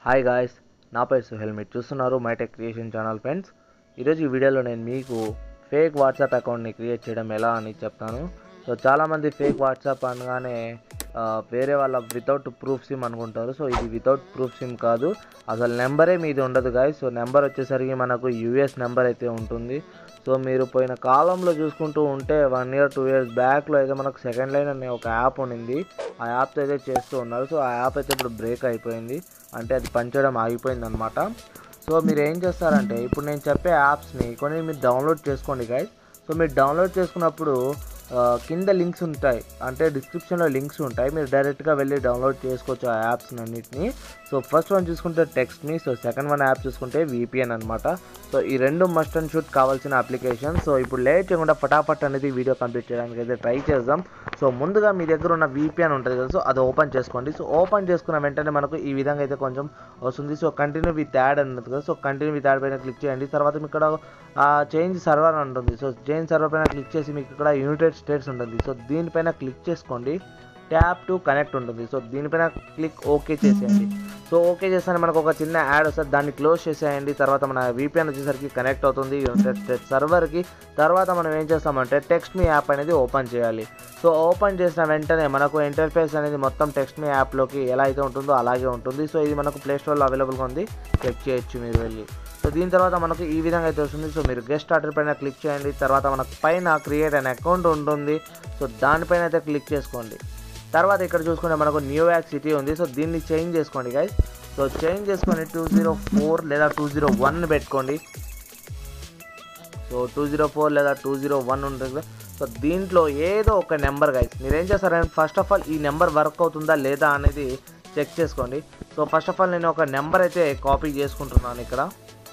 hi guys నా పేరు సుహెల్ మీరు చూస్తున్నారు మైటెక్ క్రియేషన్ ఛానల్ ఫ్రెండ్స్ ఈరోజు ఈ వీడియోలో నేను మీకు ఫేక్ వాట్సాప్ అకౌంట్ని క్రియేట్ చేయడం ఎలా అని చెప్తాను సో చాలామంది ఫేక్ వాట్సాప్ అనగానే ఆ, వేరే వాళ్ళ వితౌట్ ప్రూఫ్ సిమ్ అనుకుంటారు సో ఇది వితౌట్ ప్రూఫ్ సిమ్ కాదు అసలు నెంబరే మీది ఉండదు గాయస్ సో నెంబర్ వచ్చేసరికి మనకు యూఎస్ నెంబర్ అయితే ఉంటుంది సో మీరు పోయిన కాలంలో చూసుకుంటూ ఉంటే వన్ ఇయర్ టూ ఇయర్స్ బ్యాక్లో అయితే మనకు సెకండ్ లైన్ అనే ఒక యాప్ ఉండింది ఆ యాప్తో అయితే చేస్తూ ఉన్నారు సో ఆ యాప్ అయితే ఇప్పుడు బ్రేక్ అయిపోయింది అంటే అది పనిచేయడం ఆగిపోయింది అనమాట సో మీరు ఏం చేస్తారంటే ఇప్పుడు నేను చెప్పే యాప్స్ని కొన్ని మీరు డౌన్లోడ్ చేసుకోండి గైస్ సో మీరు డౌన్లోడ్ చేసుకున్నప్పుడు ఆ, కింద లింక్స్ ఉంటాయి అంటే డిస్క్రిప్షన్లో లింక్స్ ఉంటాయి మీరు డైరెక్ట్గా వెళ్ళి డౌన్లోడ్ చేసుకోవచ్చు ఆ యాప్స్ అన్నిటిని సో ఫస్ట్ వన్ చూసుకుంటే text me so second one app చూసుకుంటే విపిఎన్ అనమాట సో ఈ రెండు మస్ట్ అండ్ షూట్ కావాల్సిన అప్లికేషన్ సో ఇప్పుడు లేట్ చేయకుండా ఫటాఫట్ అనేది వీడియో కంప్లీట్ చేయడానికి అయితే ట్రై చేద్దాం సో ముందుగా మీ దగ్గర ఉన్న విపిఎన్ ఉంటుంది కదా సో అది ఓపెన్ చేసుకోండి సో ఓపెన్ చేసుకున్న వెంటనే మనకు ఈ విధంగా అయితే కొంచెం వస్తుంది సో కంటిన్యూ విత్ యాడ్ అన్నది కదా సో కంటిన్యూ విత్ యాడ్ పైన క్లిక్ చేయండి తర్వాత మీకు ఇక్కడ చేంజ్ సర్వర్ అని ఉంటుంది సో చేంజ్ సర్వర్ పైన క్లిక్ చేసి మీకు ఇక్కడ యునైటెడ్ స్టేట్స్ ఉంటుంది సో దీనిపైన క్లిక్ చేసుకోండి ట్యాప్ టు కనెక్ట్ ఉంటుంది సో దీనిపైన క్లిక్ ఓకే చేసేయండి సో ఓకే చేస్తానే మనకు ఒక చిన్న యాడ్ వస్తుంది దాన్ని క్లోజ్ చేసేయండి తర్వాత మన VPN వచ్చేసరికి కనెక్ట్ అవుతుంది యునైటెడ్ స్టేట్స్ సర్వర్కి తర్వాత మనం ఏం చేస్తామంటే టెక్స్ట్ మీ యాప్ అనేది ఓపెన్ చేయాలి సో ఓపెన్ చేసిన వెంటనే మనకు ఇంటర్ఫేస్ అనేది మొత్తం టెక్స్ట్ మీ యాప్లోకి ఎలా అయితే ఉంటుందో అలాగే ఉంటుంది సో ఇది మనకు ప్లే స్టోర్లో అవైలబుల్గా ఉంది చెక్ చేయొచ్చు మీరు వెళ్ళి సో దీని తర్వాత మనకు ఈ విధంగా అయితే వస్తుంది సో మీరు గెస్ట్ స్టార్టర్ పైన క్లిక్ చేయండి తర్వాత మనకు పైన క్రియేట్ అనే అకౌంట్ ఉంటుంది సో దానిపైన అయితే క్లిక్ చేసుకోండి తర్వాత ఇక్కడ చూసుకుంటే మనకు న్యూయార్క్ సిటీ ఉంది సో దీన్ని చేంజ్ చేసుకోండి గైస్ సో చేంజ్ చేసుకొని టూ జీరో ఫోర్ లేదా టూ జీరో వన్ పెట్టుకోండి సో టూ జీరో ఫోర్ లేదా టూ జీరో వన్ ఉంటుంది కదా సో దీంట్లో ఏదో ఒక నెంబర్ గైస్ మీరు ఏం చేస్తారంటే ఫస్ట్ ఆఫ్ ఆల్ ఈ నెంబర్ వర్క్ అవుతుందా లేదా అనేది చెక్ చేసుకోండి సో ఫస్ట్ ఆఫ్ ఆల్ నేను ఒక నెంబర్ అయితే కాపీ చేసుకుంటున్నాను ఇక్కడ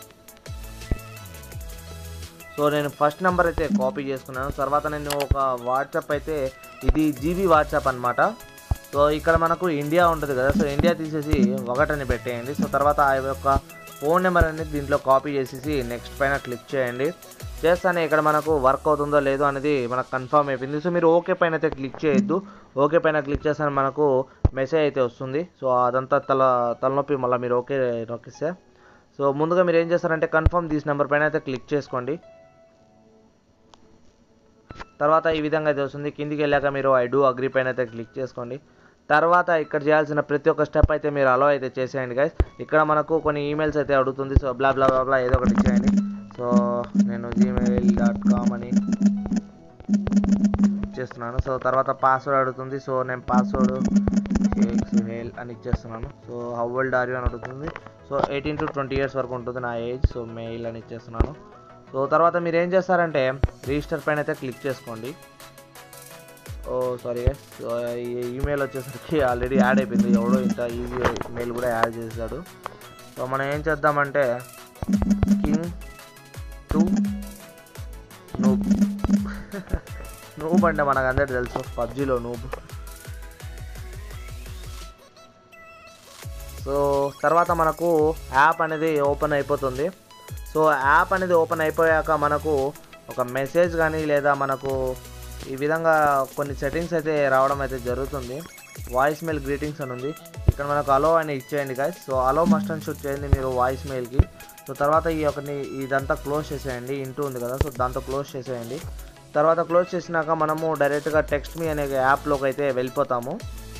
సో నేను ఫస్ట్ నెంబర్ అయితే కాపీ చేసుకున్నాను తర్వాత నేను ఒక వాట్సాప్ అయితే ఇది జీబీ వాట్సాప్ అనమాట సో ఇక్కడ మనకు ఇండియా ఉంటుంది కదా సో ఇండియా తీసేసి ఒకటని పెట్టేయండి సో తర్వాత ఆ యొక్క ఫోన్ నెంబర్ అనేది దీంట్లో కాపీ చేసేసి నెక్స్ట్ పైన క్లిక్ చేయండి చేస్తానే ఇక్కడ మనకు వర్క్ అవుతుందో లేదో అనేది మనకు కన్ఫర్మ్ అయిపోయింది సో మీరు ఓకే పైన అయితే క్లిక్ చేయొద్దు ఓకే పైన క్లిక్ చేస్తానే మనకు మెసేజ్ అయితే వస్తుంది సో అదంతా తల తలనొప్పి మళ్ళీ మీరు ఓకే నొక్కిస్తే సో ముందుగా మీరు ఏం చేస్తారంటే కన్ఫర్మ్ దీస్ నెంబర్ పైన అయితే క్లిక్ చేసుకోండి తర్వాత ఈ విధంగా అయితే వస్తుంది కిందికి వెళ్ళాక మీరు ఐ డూ అగ్రీ పైన అయితే క్లిక్ చేసుకోండి తర్వాత ఇక్కడ చేయాల్సిన ప్రతి ఒక్క స్టెప్ అయితే మీరు అలో అయితే చేసేయండి గైస్ ఇక్కడ మనకు కొన్ని ఈమెయిల్స్ అయితే అడుగుతుంది సో బ్లా బ్లా బ్లా బ్లా ఏదో ఒకటి ఇచ్చేయండి సో నేను జీమెయిల్ డాట్ కామ్ అని ఇచ్చేస్తున్నాను సో తర్వాత పాస్వర్డ్ అడుగుతుంది సో నేను పాస్వర్డ్ షేక్ సుహేల్ అని ఇచ్చేస్తున్నాను so how old are you అని అడుగుతుంది so eighteen to twenty years వరకు ఉంటుంది నా ఏజ్ సో మెయిల్ అని ఇచ్చేస్తున్నాను సో తర్వాత మీరు ఏం చేస్తారంటే రిజిస్టర్ పైన అయితే క్లిక్ చేసుకోండి ఓ సారీ సో ఈ ఈమెయిల్ వచ్చేసరికి ఆల్రెడీ యాడ్ అయిపోయింది ఎవడో ఇంత ఈజీ మెయిల్ కూడా యాడ్ చేశాడు సో మనం ఏం చేద్దామంటే కింగ్ టూ నూబ్ నూబ్ అంటే మనకు అందరికి తెలుసు పబ్జీలో నూబ్ సో తర్వాత మనకు యాప్ అనేది ఓపెన్ అయిపోతుంది సో యాప్ అనేది ఓపెన్ అయిపోయాక మనకు ఒక మెసేజ్ కానీ లేదా మనకు ఈ విధంగా కొన్ని సెట్టింగ్స్ అయితే రావడం అయితే జరుగుతుంది వాయిస్ మెయిల్ గ్రీటింగ్స్ అని ఉంది ఇక్కడ మనకు అలో అని ఇచ్చేయండి guys so hello must and should చేయండి మీరు వాయిస్ మెయిల్కి సో తర్వాత ఈ ఒకటి ఇదంతా క్లోజ్ చేసేయండి ఇంటూ ఉంది కదా సో దాంతో క్లోజ్ చేసేయండి తర్వాత క్లోజ్ చేసినాక మనము డైరెక్ట్గా టెక్స్ట్ మీ అనే యాప్లోకి అయితే వెళ్ళిపోతాము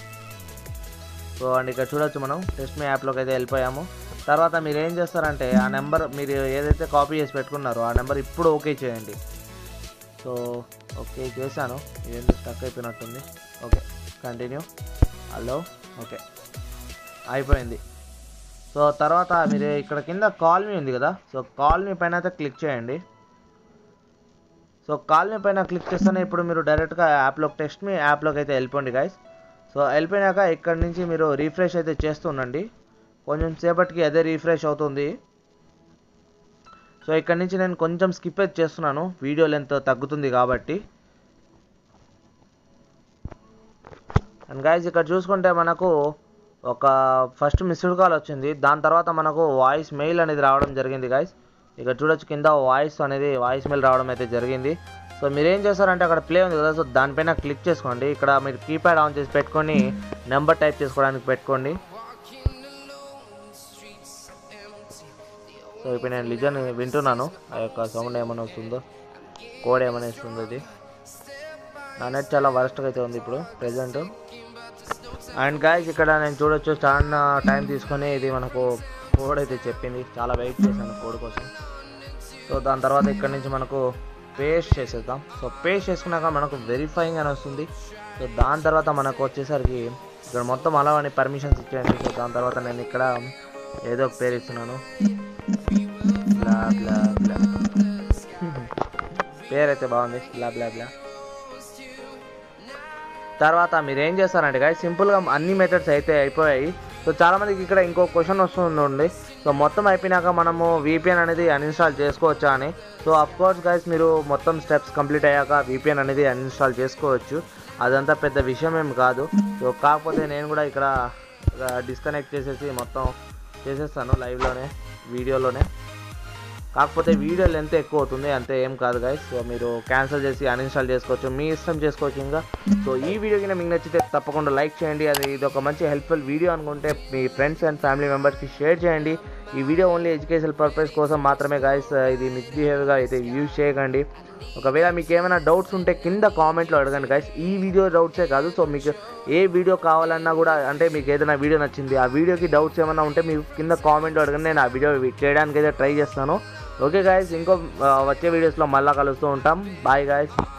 సో అండ్ ఇక్కడ చూడొచ్చు మనం టెస్ట్ మీ యాప్లోకి అయితే వెళ్ళిపోయాము తర్వాత మీరు ఏం చేస్తారంటే ఆ నెంబర్ మీరు ఏదైతే కాపీ చేసి పెట్టుకున్నారో ఆ నెంబర్ ఇప్పుడు ఓకే చేయండి సో ఓకే చేశాను ఇదేంటి స్టక్ అయిపోయినట్టుంది ఓకే కంటిన్యూ హలో ఓకే అయిపోయింది సో తర్వాత మీరు ఇక్కడ కింద కాల్ మీ ఉంది కదా సో కాల్ మీ పైన అయితే క్లిక్ చేయండి సో కాల్ మీ పైన క్లిక్ చేస్తేనే ఇప్పుడు మీరు డైరెక్ట్గా యాప్లోకి టెక్స్ట్ మీ యాప్లోకి అయితే వెళ్ళిపోండి గైస్ సో వెళ్ళిపోయినాక ఇక్కడ నుంచి మీరు రీఫ్రెష్ అయితే చేస్తుండండి కొంచెం సేపటికి అదే రీఫ్రెష్ అవుతుంది సో ఇక్కడ నుంచి నేను కొంచెం స్కిప్ అయితే చేస్తున్నాను వీడియో లెంత్ తగ్గుతుంది కాబట్టి అండ్ గైజ్ ఇక్కడ చూసుకుంటే మనకు ఒక ఫస్ట్ మిస్డ్ కాల్ వచ్చింది దాని తర్వాత మనకు వాయిస్ మెయిల్ అనేది రావడం జరిగింది గైస్ ఇక్కడ చూడొచ్చు కింద వాయిస్ అనేది వాయిస్ మెయిల్ రావడం అయితే జరిగింది సో మీరు ఏం చేస్తారంటే అక్కడ ప్లే ఉంది కదా సో దానిపైన క్లిక్ చేసుకోండి ఇక్కడ మీరు కీప్యాడ్ ఆన్ చేసి పెట్టుకొని నెంబర్ టైప్ చేసుకోవడానికి పెట్టుకోండి సో ఇప్పుడు నేను లిజన్ వింటున్నాను ఆ యొక్క సౌండ్ ఏమైనా వస్తుందో కోడ్ ఏమైనా ఇస్తుందో ఇది నా నెట్ చాలా వరస్ట్గా అయితే ఉంది ఇప్పుడు ప్రెజెంట్ అండ్ గాయస్ ఇక్కడ నేను చూడొచ్చు చాలా టైం తీసుకొని ఇది మనకు కోడ్ అయితే చెప్పింది చాలా వెయిట్ చేశాను కోడ్ కోసం సో దాని తర్వాత ఇక్కడ నుంచి మనకు పేస్ట్ చేసేద్దాం సో పేస్ట్ చేసుకున్నాక మనకు వెరిఫైయింగ్ అని వస్తుంది సో దాని తర్వాత మనకు వచ్చేసరికి ఇక్కడ మొత్తం అలా అని పర్మిషన్స్ ఇచ్చేయండి సో దాని తర్వాత నేను ఇక్కడ ఏదో ఒక పేరు ఇస్తున్నాను బ్లా బ్లా బ్లా పేరు అయితే బాగుంది బ్లా బ్లా బ్లా తర్వాత మీరు ఏం చేస్తారంటే గాయ సింపుల్గా అన్ని మెథడ్స్ అయితే అయిపోయాయి సో చాలామందికి ఇక్కడ ఇంకో క్వశ్చన్ వస్తుందండి సో మొత్తం అయిపోయినాక మనము VPN అనేది అన్ఇన్స్టాల్ చేసుకోవచ్చా అని సో అఫ్ కోర్స్ గైస్ మీరు మొత్తం స్టెప్స్ కంప్లీట్ అయ్యాక VPN అనేది అన్ఇన్స్టాల్ చేసుకోవచ్చు అదంతా పెద్ద విషయం ఏం కాదు సో కాకపోతే నేను కూడా ఇక్కడ డిస్కనెక్ట్ చేసేసి మొత్తం చేసేస్తాను లైవ్లోనే వీడియోలోనే కాకపోతే వీడియో లెంత్ ఎక్కువ అవుతుంది అంతే ఏం కాదు గైస్ సో మీరు క్యాన్సిల్ చేసి అన్ఇన్స్టాల్ చేసుకోవచ్చు మీ ఇష్టం చేసుకోవచ్చు ఇంకా సో ఈ వీడియో కింద మీకు నచ్చితే తప్పకుండా లైక్ చేయండి అది ఇది ఒక మంచి హెల్ప్ఫుల్ వీడియో అనుకుంటే మీ ఫ్రెండ్స్ అండ్ ఫ్యామిలీ మెంబర్స్కి షేర్ చేయండి ఈ వీడియో ఓన్లీ ఎడ్యుకేషన్ పర్పస్ కోసం మాత్రమే గాయస్ ఇది మిస్బిహేవ్గా అయితే యూజ్ చేయకండి ఒకవేళ మీకు ఏమైనా డౌట్స్ ఉంటే కింద కామెంట్లో అడగండి గైస్ ఈ వీడియో డౌట్సే కాదు సో మీకు ఏ వీడియో కావాలన్నా కూడా అంటే మీకు ఏదైనా వీడియో నచ్చింది ఆ వీడియోకి డౌట్స్ ఏమైనా ఉంటే మీకు కింద కామెంట్లో అడగండి నేను ఆ వీడియో చేయడానికి అయితే ట్రై చేస్తాను ఓకే గాయస్ ఇంకో ఆ, వచ్చే వీడియోస్లో మళ్ళీ కలుస్తూ ఉంటాం బాయ్ గాయస్